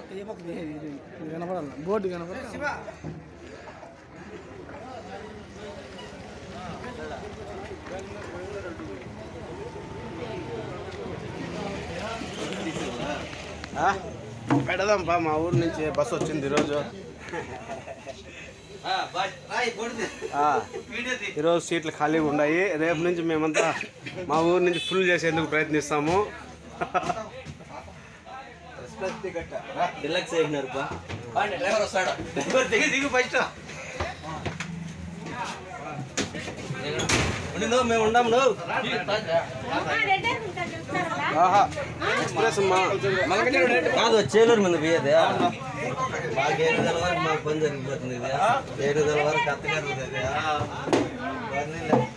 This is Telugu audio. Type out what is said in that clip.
ఏ పక్క ఇది ఇది కనపడాలి బోర్డు కనపడాలి పెడదాం బా మా ఊరు నుంచి బస్సు వచ్చింది ఈరోజు ఆ, ఈరోజు సీట్లు ఖాళీగా ఉన్నాయి రేపు నుంచి మేమంతా మా ఊరు నుంచి ఫుల్ చేసేందుకు ప్రయత్నిస్తాము డిలక్స్ అయినారు బా డ్రైవర్ వస్తాడు డ్రైవర్ దిగి దిగు ఫస్ట్ ఉండిందో మేము ఉండాము నువ్వు ఆహా ఎక్స్ప్రెస్ మా కాదు చేలూరు మీద పోయేది మాకు ఏడు నెలల వరకు మాకు పని జరిగిపోతుంది ఇది ఏడు నెలల వరకు అత్తగారు